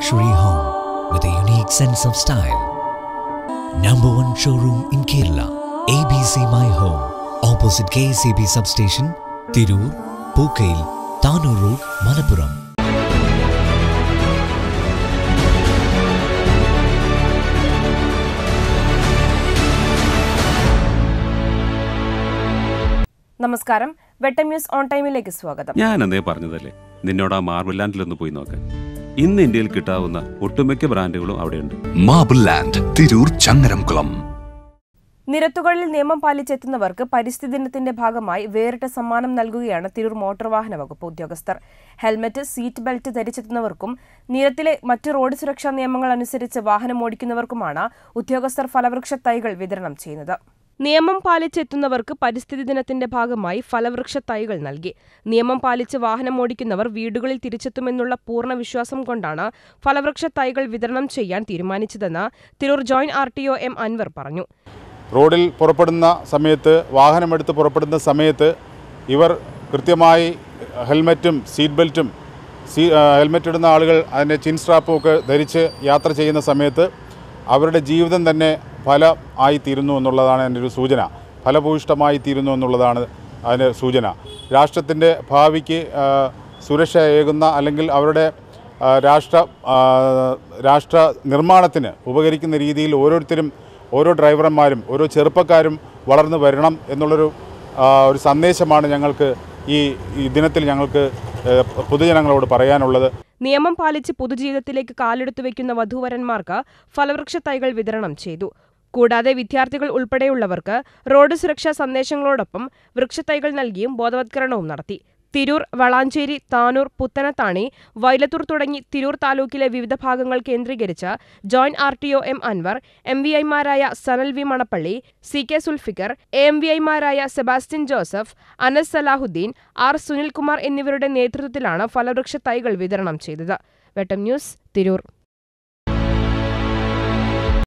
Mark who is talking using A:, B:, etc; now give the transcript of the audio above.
A: luxury home with a unique sense of style. Number one showroom in Kerala, ABC My Home, opposite KCB substation, Tirur, Pookail, Tanur Road, Malappuram.
B: നമസ്കാരം വെട്ടം news on ടൈമിലേക്ക് സ്വാഗതം
C: ഞാൻ എന്നേ പറഞ്ഞതല്ലേ നിന്നോട് ആ മാർബിൾ ലാൻഡിലൊന്ന് പോയി നോക്കാൻ ഇന്ന് ഇന്ത്യയിൽ കിട്ടാവുന്ന ഒട്ടുമിക്ക ബ്രാൻഡുകളും അവിടെയുണ്ട്
D: മാബിൾ ലാൻഡ് തിരൂർ ചങ്ങരംകുളം
B: നിരത്തുകളിൽ നിയമം പാലിച്ചെത്തുന്നവർക്ക് പരിസ്ഥിതി ദിനത്തിന്റെ ഭാഗമായി വേറിട്ട സമ്മാനം നൽകുകയാണ് തിരൂർ മോട്ടോർ വാഹന വകുപ്പ് ഉദ്യോഗസ്ഥർ ഹെൽമറ്റ് സീറ്റ് ബെൽറ്റ് ധരിച്ചെത്തുന്നവർക്കും നിരത്തിലെ മറ്റ് റോഡ് സുരക്ഷാ നിയമങ്ങൾ അനുസരിച്ച് വാഹനം ഓടിക്കുന്നവർക്കുമാണ് ഉദ്യോഗസ്ഥർ ഫലവൃക്ഷ തൈകൾ വിതരണം ചെയ്യുന്നത് നിയമം പാലിച്ചെത്തുന്നവർക്ക് പരിസ്ഥിതി ദിനത്തിന്റെ ഭാഗമായി ഫലവൃക്ഷ തൈകൾ നൽകി നിയമം പാലിച്ച് വാഹനം ഓടിക്കുന്നവർ വീടുകളിൽ തിരിച്ചെത്തുമെന്നുള്ള പൂർണ്ണ വിശ്വാസം കൊണ്ടാണ് ഫലവൃക്ഷ തൈകൾ വിതരണം ചെയ്യാൻ തീരുമാനിച്ചതെന്ന് Tirur joint R T O M Anvar പറഞ്ഞു
E: റോഡിൽ പുറപ്പെടുന്ന സമയത്ത് വാഹനമെടുത്ത് പുറപ്പെടുന്ന സമയത്ത് ഇവർ കൃത്യമായി ഹെൽമറ്റും സീറ്റ് ബെൽറ്റും സീ ആ, ഹെൽമറ്റ് ഇടുന്ന ആളുകൾ അതിൻ്റെ ചിൻ സ്ട്രാപ്പും ഒക്കെ ധരിച്ച് യാത്ര ചെയ്യുന്ന സമയത്ത് അവരുടെ ജീവിതം തന്നെ ഫല ആയിത്തീരുന്നു എന്നുള്ളതാണ് എൻ്റെ ഒരു സൂചന ഫലഭൂയിഷ്ടമായി തീരുന്നു എന്നുള്ളതാണ് അതിൻ്റെ സൂചന രാഷ്ട്രത്തിൻ്റെ ഭാവിക്ക് ആ, സുരക്ഷയേകുന്ന അല്ലെങ്കിൽ അവരുടെ ആ, രാഷ്ട്ര ആ, രാഷ്ട്ര നിർമ്മാണത്തിന് ഉപകരിക്കുന്ന രീതിയിൽ ഓരോരുത്തരും ഓരോ ഡ്രൈവർമാരും ഓരോ ചെറുപ്പക്കാരും വളർന്നു വരണം എന്നുള്ളൊരു ആ, ഒരു സന്ദേശമാണ് ഞങ്ങൾക്ക് ഈ ഈ ദിനത്തിൽ ഞങ്ങൾക്ക് ഏഹ്, പൊതുജനങ്ങളോട് പറയാനുള്ളത്
B: നിയമം പാലിച്ച് പൊതുജീവിതത്തിലേക്ക് കാലെടുത്തു വയ്ക്കുന്ന വധൂവരന്മാർക്ക് ഫലവൃക്ഷ തൈകൾ വിതരണം ചെയ്തു കൂടാതെ വിദ്യാർത്ഥികൾ ഉൾപ്പെടെയുള്ളവർക്ക് റോഡ് സുരക്ഷാ സന്ദേശങ്ങളോടൊപ്പം വൃക്ഷത്തൈകൾ നൽകിയും ബോധവത്കരണവും നടത്തി തിരൂർ വളാഞ്ചേരി താനൂർ പുത്തനത്താണി വൈലത്തൂർ തുടങ്ങി തിരൂർ താലൂക്കിലെ വിവിധ ഭാഗങ്ങൾ കേന്ദ്രീകരിച്ച് joint R T O M Anvar M V ഐമാരായ Sanal V Manappally C K Sulfikar A M V ഐമാരായ സെബാസ്റ്റ്യൻ ജോസഫ് അനസ് സലാഹുദ്ദീൻ ആർ സുനിൽകുമാർ എന്നിവരുടെ നേതൃത്വത്തിലാണ് ഫലവൃക്ഷ തൈകൾ വിതരണം ചെയ്തത് വെട്ടം ന്യൂസ് തിരൂർ